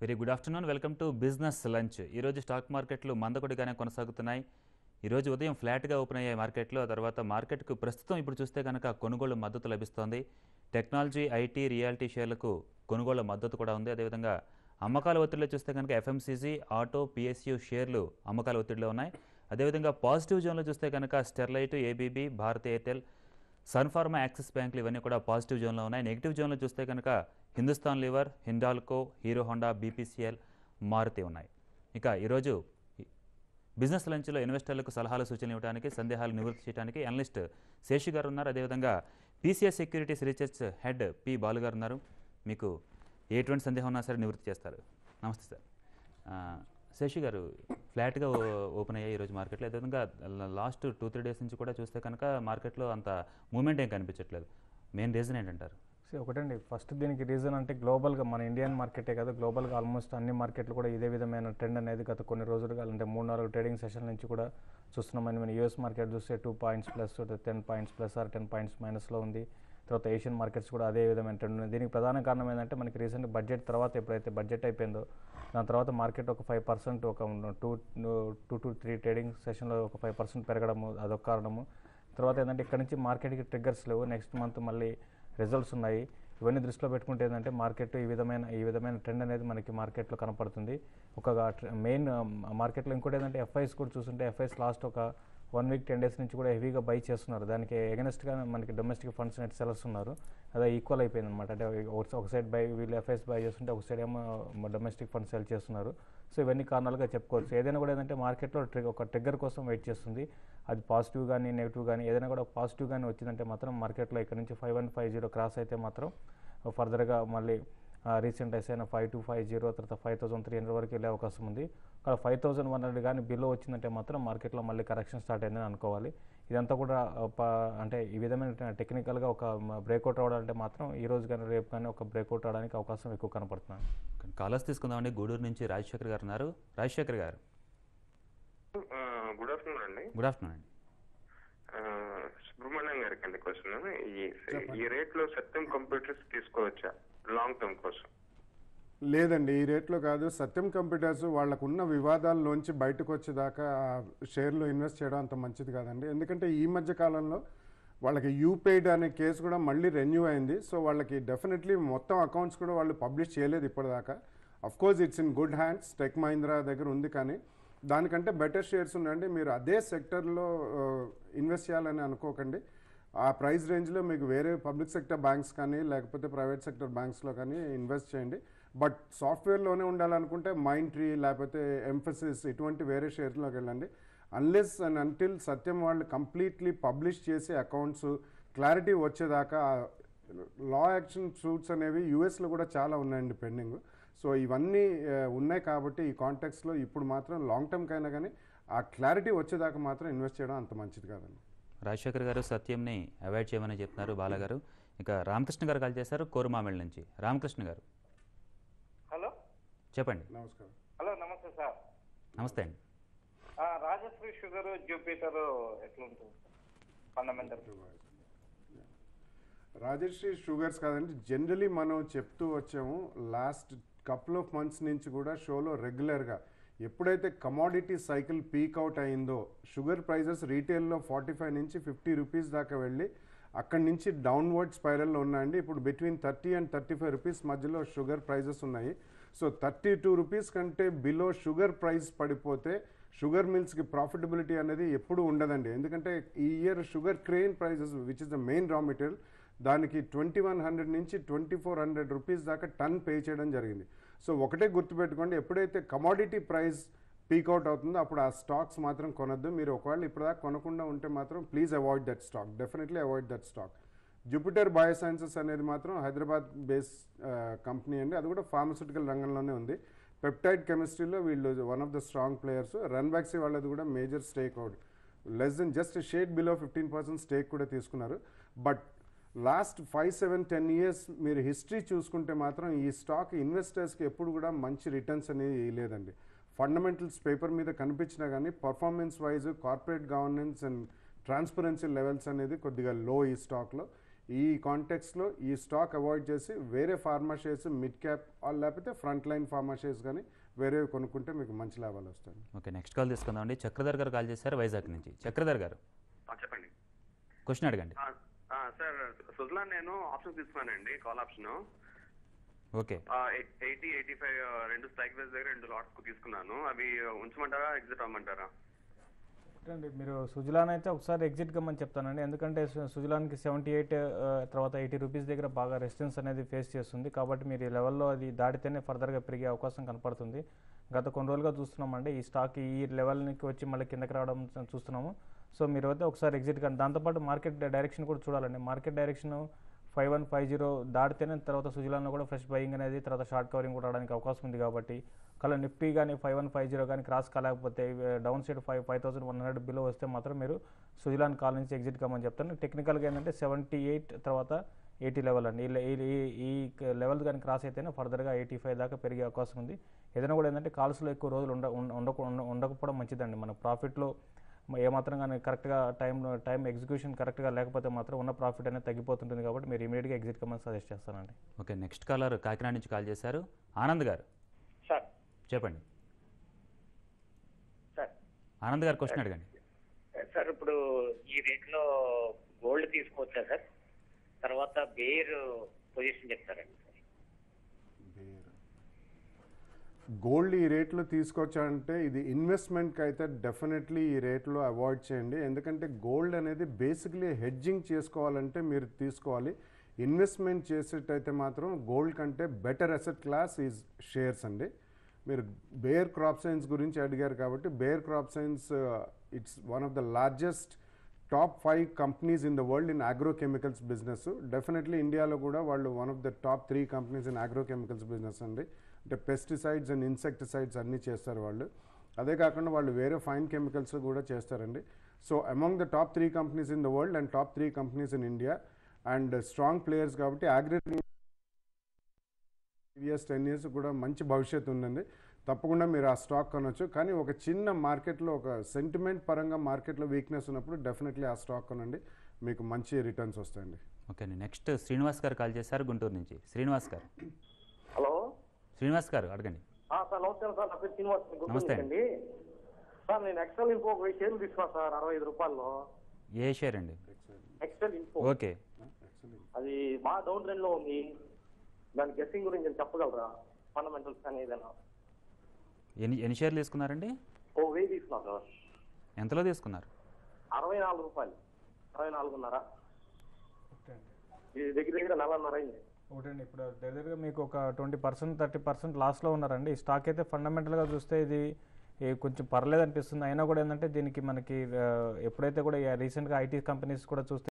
very good afternoon welcome to business lunch ఈరోజు stock మార్కెట్లు మందకొడిగానే కొనసాగుతున్నాయి ఈరోజు ఉదయం ఫ్లాట్గా ఓపెన్ అయ్యాయి మార్కెట్లు ఆ తర్వాత మార్కెట్కు ప్రస్తుతం ఇప్పుడు చూస్తే కనుక కొనుగోలు మద్దతు లభిస్తోంది టెక్నాలజీ ఐటీ రియాలిటీ షేర్లకు కొనుగోలు మద్దతు కూడా ఉంది అదేవిధంగా అమ్మకాల ఒత్తిడిలో చూస్తే కనుక ఎఫ్ఎంసీజీ ఆటో పిఎస్యు షేర్లు అమ్మకాల ఒత్తిడిలో ఉన్నాయి అదేవిధంగా పాజిటివ్ జోన్లో చూస్తే కనుక Sterlite ABB Bharat Airtel Sun Pharma Axis బ్యాంకులు ఇవన్నీ కూడా పాజిటివ్ జోన్లో ఉన్నాయి నెగిటివ్ జోన్లో చూస్తే కనుక Hindustan Lever Hindalco Hero Honda BPCL Maruti ఉన్నాయి ఇక ఈరోజు బిజినెస్ లంచ్లో ఇన్వెస్టర్లకు సలహాలు సూచనలు ఇవ్వడానికి సందేహాలు నివృత్తి చేయడానికి అనలిస్ట్ శేషి గారు ఉన్నారు అదేవిధంగా PCS securities research head P Balu గారు ఉన్నారు మీకు ఎటువంటి సందేహం ఉన్నా సరే నివృత్తి చేస్తారు నమస్తే సార్ ఆ, శేషి గారు ఫ్లాట్గా ఓ- ఓపెన్ అయ్యాయి ఈరోజు మార్కెట్లో అదేవిధంగా లాస్ట్ టూ త్రీ డేస్ నుంచి కూడా చూస్తే కనుక మార్కెట్లో అంత మూమెంట్ ఏం కనిపించట్లేదు మెయిన్ రీజన్ ఏంటంటారు సో ఒకటండి ఫస్ట్ దీనికి రీజన్ అంటే గ్లోబల్గా మన ఇండియన్ మార్కెటే కదా గ్లోబల్గా ఆల్మోస్ట్ అన్ని మార్కెట్లు కూడా ఇదే విధమైన ట్రెండ్ అనేది గత కొన్ని రోజులుగా అంటే మూడు నాలుగు ట్రేడింగ్ సెషన్ నుంచి కూడా చూస్తున్నామని మన యూఎస్ మార్కెట్ చూస్తే two points plus ten points plus or ten points మైనస్లో ఉంది తర్వాత ఏషియన్ మార్కెట్స్ కూడా అదే విధమైన ట్రెండ్ ఉంది దీనికి ప్రధాన కారణం ఏంటంటే మనకి రీసెంట్ బడ్జెట్ తర్వాత ఎప్పుడైతే బడ్జెట్ అయిపోయిందో దాని తర్వాత మార్కెట్ ఒక ఫైవ్ పర్సెంట్ ఒక two two to three trading సెషన్లో ఒక ఫైవ్ పర్సెంట్ పెరగడము అదొక కారణము తర్వాత ఏంటంటే ఇక్కడ నుంచి మార్కెట్కి ట్రిగ్గర్స్ లేవు నెక్స్ట్ మంత్ మళ్ళీ రిజల్ట్స్ ఉన్నాయి ఇవన్నీ దృష్టిలో పెట్టుకుంటే ఏంటంటే మార్కెట్ ఈ విధమైన ఈ విధమైన ట్రెండ్ అనేది మనకి మార్కెట్లో కనపడుతుంది ఒక మెయిన్ మార్కెట్లో ఇంకోటి ఏంటంటే ఎఫ్ఐస్ కూడా చూస్తుంటే ఎఫ్ఐస్ లాస్ట్ ఒక వన్ వీక్ టెన్ డేస్ నుంచి కూడా హెవీగా బై చేస్తున్నారు దానికి ఎగనెస్ట్గా మనకి డొమెస్టిక్ ఫండ్స్ నెట్ సెలర్స్ ఉన్నారు అదే ఈక్వల్ అయిపోయింది అనమాట అంటే ఒక- ఒక సైడ్ బై వీళ్ళు ఎఫ్ఐస్ బై చేస్తుంటే ఒక సైడ్ ఏమో డొమెస్టిక్ ఫండ్స్ సెల్ చేస్తున్నారు సో ఇవన్నీ కారణాలుగా చెప్పుకోవచ్చు ఏదైనా కూడా ఏంటంటే మార్కెట్లో ట్రి- ఒక ట్రిగ్గర్ కోసం వెయిట్ చేస్తుంది అది పాజిటివ్ కానీ నెగిటివ్ కానీ ఏదైనా కూడా పాజిటివ్ కానీ వచ్చిందంటే మాత్రం మార్కెట్లో ఇక్కడ నుంచి five one five zero cross అయితే మాత్రం ఫర్దర్గా మళ్ళీ రీసెంట్ ఐస్ అయిన ఫైవ్ టూ ఫైవ్ జీరో తర్వాత ఫైవ్ థౌసండ్ త్రీ హండ్రెడ్ వరకు వెళ్ళే అవకాశం ఉంది అక్కడ ఫైవ్ థౌసండ్ వన్ హండ్రెడ్ కానీ బిలో వచ్చిందంటే మాత్రం మార్కెట్లో మళ్ళీ కరెక్షన్ స్టార్ట్ అయిందని అనుకోవాలి ఇదంతా కూడా ఆ, ప- అంటే ఈ విధమైన టెక్నికల్గా ఒక బ్రేక్అవుట్ రావడాలంటే మాత్రం ఈ రోజు కానీ రేపు కానీ ఒక బ్రేక్అవుట్ రావడానికి అవకాశం ఎక్కువ కనపడుతుంది కాలర్స్ తీసుకుందామండి గూడూరు నుంచి రాజశేఖర్ గారు ఉన్నారు రాజశేఖర్ గారు గుడ్ ఆఫ్టర్నూన్ అండి గుడ్ ఆఫ్టర్నూన్ అండి ఆ, సుబ్రహ్మణ్యం గారికి అండి క్వశ్చన్ ఈ ఈ రేట్ లో సత్యం కంప్యూటర్స్ తీసుకోవచ్చా లాంగ్ టర్మ్ కోసం లేదండి ఈ రేట్లో కాదు సత్యం కంప్యూటర్స్ వాళ్ళకున్న వివాదాల్లోంచి బయటకు వచ్చేదాకా ఆ షేర్లో ఇన్వెస్ట్ చేయడం అంత మంచిది కాదండి ఎందుకంటే ఈ మధ్య కాలంలో వాళ్ళకి యూపేడ్ అనే కేసు కూడా మళ్ళీ రెన్యూ అయింది సో వాళ్ళకి డెఫినెట్లీ మొత్తం అకౌంట్స్ కూడా వాళ్ళు పబ్లిష్ చేయలేదు ఇప్పటిదాకా of course it's in good hands tech Mahindra దగ్గర ఉంది కానీ దానికంటే బెటర్ షేర్స్ ఉన్నాయండి మీరు అదే సెక్టర్లో ఇన్వెస్ట్ చేయాలని అనుకోకండి ఆ ప్రైస్ రేంజ్లో మీకు వేరే పబ్లిక్ సెక్టర్ బ్యాంక్స్ కానీ లేకపోతే ప్రైవేట్ సెక్టర్ బ్యాంక్స్లో కానీ ఇన్వెస్ట్ చేయండి బట్ సాఫ్ట్వేర్లోనే ఉండాలనుకుంటే మైండ్ ట్రీ లేకపోతే ఎంఫసిస్ ఇటువంటి వేరే షేర్లోకి వెళ్ళండి అన్లెస్ అండ్ అంటిల్ సత్యం వాళ్ళు కంప్లీట్లీ పబ్లిష్ చేసే అకౌంట్స్ క్లారిటీ వచ్చేదాకా లా యాక్షన్ సూట్స్ అనేవి యూఎస్లో కూడా చాలా ఉన్నాయండి పెండింగ్ సో ఇవన్నీ ఆ, ఉన్నాయి కాబట్టి ఈ కాంటెక్స్లో ఇప్పుడు మాత్రం లాంగ్ టర్మ్కైనా కానీ ఆ క్లారిటీ వచ్చేదాకా మాత్రం ఇన్వెస్ట్ చేయడం అంత మంచిది కాదండి రాజశేఖర్ గారు సత్యంని అవాయిడ్ చేయమని చెప్తున్నారు బాలగారు ఇక రామకృష్ణ గారు కాల్ చేశారు కోరుమామిళ్ళ నుంచి రామకృష్ణ గారు హలో చెప్పండి నమస్కారం హలో నమస్తే సార్ నమస్తే అండి ఆ, రాజశ్రీ షుగర్ జూపిటర్ ఎట్లుంటుంది ఫండమెంటల్ రాజశ్రీ షుగర్స్ కాదండి జనరలీ మనం చెప్తూ వచ్చాము లాస్ట్ కపుల్ ఆఫ్ మంత్స్ నుంచి కూడా షోలో రెగ్యులర్గా ఎప్పుడైతే కమాడిటీ సైకిల్ పీక్ అవుట్ అయిందో షుగర్ ప్రైజెస్ రీటైల్లో ఫార్టీ ఫైవ్ నుంచి ఫిఫ్టీ రూపీస్ దాకా వెళ్ళి అక్కడి నుంచి డౌన్వర్డ్ స్పైరల్లో ఉన్నాయండి ఇప్పుడు between thirty and thirty five rupees మధ్యలో షుగర్ ప్రైజెస్ ఉన్నాయి సో థర్టీ టూ రూపీస్ కంటే బిలో షుగర్ ప్రైస్ పడిపోతే షుగర్ మిల్స్కి ప్రాఫిటబిలిటీ అనేది ఎప్పుడూ ఉండదండి ఎందుకంటే ఈ year sugar cane prices which is the main raw material దానికి ట్వంటీ వన్ హండ్రెడ్ నుంచి ట్వంటీ ఫోర్ హండ్రెడ్ రూపీస్ దాకా టన్ పే చేయడం జరిగింది సో ఒకటే గుర్తుపెట్టుకోండి ఎప్పుడైతే కమాడిటీ ప్రైస్ పీక్అవుట్ అవుతుందో అప్పుడు ఆ స్టాక్స్ మాత్రం కొనొద్దు మీరు ఒకవేళ ఇప్పటిదాకా కొనకుండా ఉంటే మాత్రం please avoid that stock definitely avoid that stock Jupiter biosciences అనేది మాత్రం హైదరాబాద్ బేస్ కంపెనీ అండి అది కూడా ఫార్మస్యూటికల్ రంగంలోనే ఉంది పెప్టైడ్ కెమిస్ట్రీలో వీళ్ళు one of the strong players Ranbaxy వాళ్ళది కూడా major stake out less then just shade below fifteen percent stake కూడా తీసుకున్నారు but last five seven ten years మీరు హిస్టరీ చూసుకుంటే మాత్రం ఈ స్టాక్ ఇన్వెస్టర్స్కి ఎప్పుడు కూడా మంచి రిటర్న్స్ అనేది లేదండి ఫండమెంటల్స్ పేపర్ మీద కనిపించినా కానీ performance wise corporate governance and transparency levels అనేది కొద్దిగా లో ఈ స్టాక్లో ఈ కాంటెక్స్లో ఈ స్టాక్ అవాయిడ్ చేసి వేరే ఫార్మా షేర్స్ మిడ్ క్యాప్ లేకపోతే ఫ్రంట్ లైన్ ఫార్మా షేర్స్ కానీ వేరేవి కొనుక్కుంటే మీకు మంచి లాభాలు వస్తాయి ఓకే నెక్స్ట్ కాల్ తీసుకుందామండి చక్రధర్ గారు కాల్ చేశారు వైజాగ్ నుంచి చక్రధర్ గారు ఆ, చెప్పండి క్వశ్చన్ అడగండి ఆ, ఆ, సార్ సుజలా నేను ఆప్షన్ తీసుకున్నానండి call option okay eighty eighty five రెండు స్ట్రైక్ బేస్ దగ్గర రెండు లాట్స్ తీసుకున్నాను అవి ఉంచమంటారా ఎగ్జిట్ అవ్వమంటారా అండి మీరు సుజలాన్ అయితే ఒకసారి ఎగ్జిట్ కమ్మని చెప్తానండి ఎందుకంటే సు- సుజలాన్కి సెవెంటీ ఎయిట్ తర్వాత ఎయిటీ రూపీస్ దగ్గర బాగా రెసిస్టెన్స్ అనేది ఫేస్ చేస్తుంది కాబట్టి మీరు ఈ లెవెల్లో అది దాటితేనే ఫర్దర్గా పెరిగే అవకాశం కనపడుతుంది గత కొన్ని రోజులుగా చూస్తున్నామండి ఈ స్టాక్ ఈ లెవెల్కి వచ్చి మళ్ళీ కిందకి రావడం చూ- చూస్తున్నాము సో మీరు అయితే ఒకసారి ఎగ్జిట్ కానీ దాంతోపాటు మార్కెట్ డైరెక్షన్ కూడా చూడాలండి market direction five one five zero దాటితేనే తర్వాత సుజలాన్లో కూడా ఫ్రెష్ బయింగ్ అనేది తర్వాత షార్ట్ కవరింగ్ కూడా రావడానికి అవకాశం ఉంది కాబట్టి కల నిఫ్టీ కానీ ఫైవ్ వన్ ఫైవ్ జీరో కానీ క్రాస్ కాలేకపోతే down side five five thousand one hundred below వస్తే మాత్రం మీరు సుజలాన్ కాల్ నుంచి ఎగ్జిట్ కమ్మని చెప్తాను టెక్నికల్గా ఏంటంటే సెవెంటీ ఎయిట్ తర్వాత ఎయిటీ లెవెల్ అండి ఈ- ఈ ఈ- ఈ లెవెల్ కానీ క్రాస్ అయితేనే ఫర్దర్గా ఎయిటీ ఫైవ్ దాకా పెరిగే అవకాశం ఉంది ఏదైనా కూడా ఏంటంటే కాల్స్లో ఎక్కువ రోజులు ఉండ ఉండ- ఉండక ఉండ- ఉండకపోవడం మంచిదండి మన ప్రాఫిట్లో ఏమాత్రం కానీ కరెక్ట్గా టైం టైం ఎగ్జిక్యూషన్ కరెక్ట్గా లేకపోతే మాత్రం ఉన్న ప్రాఫిట్ అనేది తగ్గిపోతుంటుంది కాబట్టి మీరు ఇమీడియట్గా ఎగ్జిట్ కమ్మని సజెస్ట్ చేస్తానండి ఓకే నెక్స్ట్ కాలర్ కాకినాడ నుంచి కాల్ చేశారు ఆనంద్ గారు సార్ చెప్పండి సార్ ఆనంద్ గారు క్వశ్చన్ అడగండి సార్ ఇప్పుడు ఈ రేట్లో గోల్డ్ తీసుకోవచ్చా సార్ తర్వాత బేర్ పొజిషన్ చెప్తారండి సార్ గోల్డ్ ఈ రేట్లో తీసుకొచ్చారంటే ఇది ఇన్వెస్ట్మెంట్కి అయితే డెఫినెట్లీ ఈ రేట్లో అవాయిడ్ చేయండి ఎందుకంటే గోల్డ్ అనేది బేసిక్లీ హెడ్జింగ్ చేసుకోవాలంటే మీరు తీసుకోవాలి ఇన్వెస్ట్మెంట్ చేసేటైతే మాత్రం గోల్డ్ కంటే better asset class is shares అండి మీరు బేర్ క్రాప్ సైన్స్ గురించి అడిగారు కాబట్టి Bayer crop science it's one of the largest top five companies in the world in agrochemicals business definitely ఇండియాలో కూడా వాళ్ళు one of the top three companies in agrochemicals business అండి అంటే పెస్టిసైడ్స్ అండ్ ఇన్సెక్టిసైడ్స్ అన్నీ చేస్తారు వాళ్ళు అదే కాకుండా వాళ్ళు వేరే ఫైన్ కెమికల్స్ కూడా చేస్తారండి so among the top three companies in the world and top three companies in India and strong players కాబట్టి అగ్రి ఇయర్స్ టెన్ ఇయర్స్ కూడా మంచి భవిష్యత్తు ఉందండి తప్పకుండా మీరు ఆ స్టాక్ కొనవచ్చు కానీ ఒక చిన్న మార్కెట్లో ఒక సెంటిమెంట్ పరంగా మార్కెట్లో వీక్నెస్ ఉన్నప్పుడు డెఫినెట్లీ ఆ స్టాక్ కొనండి మీకు మంచి రిటర్న్స్ వస్తాయండి ఓకే అండి నెక్స్ట్ శ్రీనివాస్ గారు కాల్ చేశారు గుంటూరు నుంచి శ్రీనివాస్ గారు హలో శ్రీనివాస్ గారు అడగండి సార్ నమస్కారం సార్ నా పేరు శ్రీనివాస్ గుంటూరు నమస్తే నుంచి అండి సార్ నేను ఎక్సెల్ ఇన్ఫో ఒక వెయ్యి షేర్లు తీసుకున్నాను సార్ అరవై ఐదు రూపాయల్లో ఏ షేర్ అండి ఎక్సెల్ ఇన్ఫో ఓకే అది బాగా డౌన్ ట్రెండ్ లో ఉంది దాని గెస్సింగ్ గురించి నేను చెప్పగలరా ఫండమెంటల్స్ కానీ ఏదైనా ఎన్ని ఎన్ని షేర్లు తీసుకున్నారండి ఓ వెయ్యి తీసుకున్నాను సార్ ఎంతలో తీసుకున్నారు అరవై నాలుగు రూపాయలు అరవై నాలుగున్నర ఇది దగ్గర దగ్గర నెలన్నర అయింది ఒకటండి ఇప్పుడు దగ్గరగా మీకు ఒక ట్వంటీ పర్సెంట్ థర్టీ పర్సెంట్ లాస్లో ఉన్నారండి ఈ స్టాక్ అయితే ఫండమెంటల్గా చూస్తే ఇది ఈ కొంచెం పర్లేదు అనిపిస్తుంది అయినా కూడా ఏంటంటే దీనికి మనకి ఆ, ఎప్పుడైతే కూడా రీసెంట్గా ఐటీ కంపెనీస్ కూడా చూస్తే